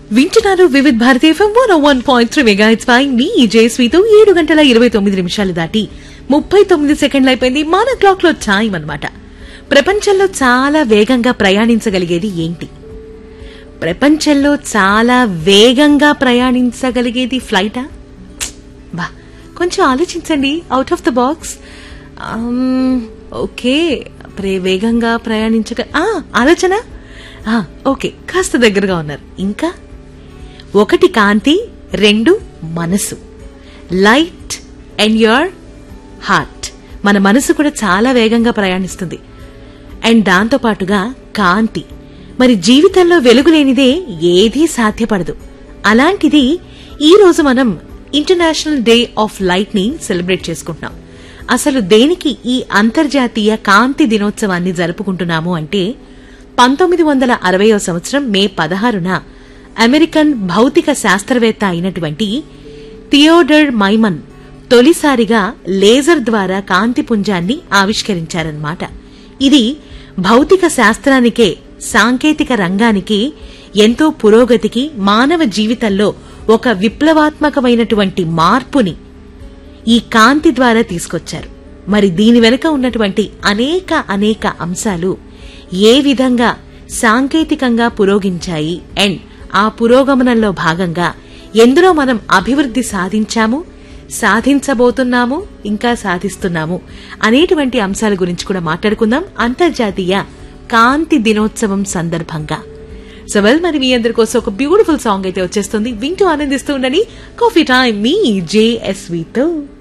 వింటున్నారు Vividh Bharati FM one one point three megahertz పై మీ జయశ్రీతో ఏడు గంటల ఇరవై తొమ్మిది నిమిషాలు దాటి ముప్పై తొమ్మిది సెకండ్లు అయిపోయింది మన క్లాక్ లో టైం అన్నమాట ప్రపంచంలో చాలా వేగంగా ప్రయాణించగలిగేది ఏంటి ప్రపంచంలో చాలా వేగంగా ప్రయాణించగలిగేది ఫ్లైటా బా కొంచెం ఆలోచించండి out of the box okay ప్రే వేగంగా ప్రయాణించగ ఆ, ఆలోచన ఆ, ఓకే కాస్త దగ్గరగా ఉన్నారు ఇంకా ఒకటి కాంతి రెండు మనసు లైట్ అండ్ యువర్ హార్ట్ మన మనసు కూడా చాలా వేగంగా ప్రయాణిస్తుంది అండ్ దాంతో పాటుగా కాంతి మరి జీవితంలో వెలుగు లేనిదే ఏదీ సాధ్యపడదు అలాంటిది ఈ రోజు మనం ఇంటర్నేషనల్ డే ఆఫ్ లైట్ ని సెలబ్రేట్ చేసుకుంటున్నాం అసలు దేనికి ఈ అంతర్జాతీయ కాంతి దినోత్సవాన్ని జరుపుకుంటున్నాము అంటే పంతొమ్మిది వందల అరవయో సంవత్సరం మే పదహారున అమెరికన్ భౌతిక శాస్త్రవేత్త అయినటువంటి థియోడర్ మైమన్ తొలిసారిగా లేజర్ ద్వారా కాంతి పుంజాన్ని ఆవిష్కరించారన్నమాట ఇది భౌతిక శాస్త్రానికే సాంకేతిక రంగానికి ఎంతో పురోగతికి మానవ జీవితంలో ఒక విప్లవాత్మకమైనటువంటి మార్పుని ఈ కాంతి ద్వారా తీసుకొచ్చారు మరి దీని వెనుక ఉన్నటువంటి అనేక అనేక అంశాలు ఏ విధంగా సాంకేతికంగా పురోగించాయి అండ్ ఆ పురోగమనంలో భాగంగా ఎందులో మనం అభివృద్ధి సాధించాము సాధించబోతున్నాము ఇంకా సాధిస్తున్నాము అనేటువంటి అంశాల గురించి కూడా మాట్లాడుకుందాం అంతర్జాతీయ కాంతి దినోత్సవం సందర్భంగా సో వెల్ మరి మీ అందరి కోసం ఒక బ్యూటిఫుల్ సాంగ్ అయితే వచ్చేస్తుంది వింటూ ఆనందిస్తూ ఉండండి కాఫీ టైం మీ జేఎస్వితో